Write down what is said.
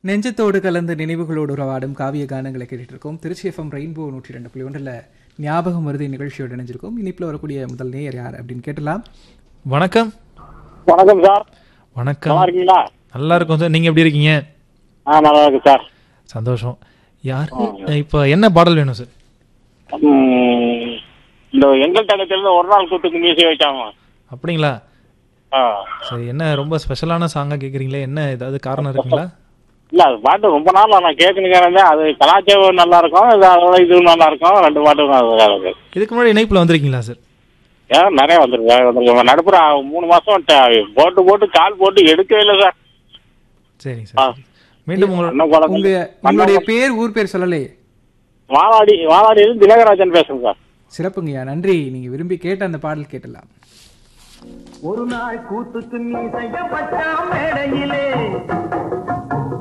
நெஞ்சத்தோடு கலந்த நினைவுகளோடு உறவாடும் காவிய கானங்களை கேட்டுட்டு இருக்கோம் திருச்சி எஃப்எம் ரெயின்போ நூற்றி ரெண்டு புள்ளி ஒன்றில் ஞாபகம் வருது நிகழ்ச்சியோடு இணைஞ்சிருக்கோம் இனிப்பில் வரக்கூடிய முதல் நேயர் யார் அப்படின்னு கேட்டலாம் வணக்கம் வணக்கம் சார் வணக்கம் நல்லா இருக்கீங்களா நல்லா இருக்கும் சார் நீங்க எப்படி இருக்கீங்க ஆ நல்லா இருக்கு சார் சந்தோஷம் யார் இப்போ என்ன பாடல் வேணும் சார் ம், இந்த எங்கள் தங்கத்திலிருந்து ஒரு நாள் கூத்துக்கு மியூசிக் வைக்காம அப்படிங்களா ஆ சரி என்ன ரொம்ப ஸ்பெஷலான சாங்கா கேக்குறீங்களே என்ன ஏதாவது காரணம் இருக்குங்களா இல்ல அது பாட்டு ரொம்ப நாள் நான் கேட்கணுங்கிறதே அது கலாச்சாரம் நல்லா இருக்கும் இது அதோட இதுவும் நல்லா இருக்கும் ரெண்டு பாட்டும் நல்லா இருக்கு இதுக்கு முன்னாடி இணைப்புல வந்திருக்கீங்களா சார் ஏன் நிறைய வந்திருக்கு வந்திருக்கு நடுப்புற மூணு மாசம் ட- போட்டு போட்டு கால் போட்டு எடுக்கவே இல்லை சார் சரிங்க ஆ. சார் மீண்டும் உங்களோட அண்ணன் குழந்தை- உங்க உங்களுடைய பேர் ஊர் பேர் சொல்லலையே வாலாடி வாலாடியிலிருந்து திலகராஜன் பேசுறேன் சார் சிறப்புங்கய்யா நன்றி நீங்க விரும்பி கேட்ட அந்த பாடல் கேட்டலாம் ஒரு நாள் கூத்துக்கு நீ செய்யப்பட்ட மேடையிலே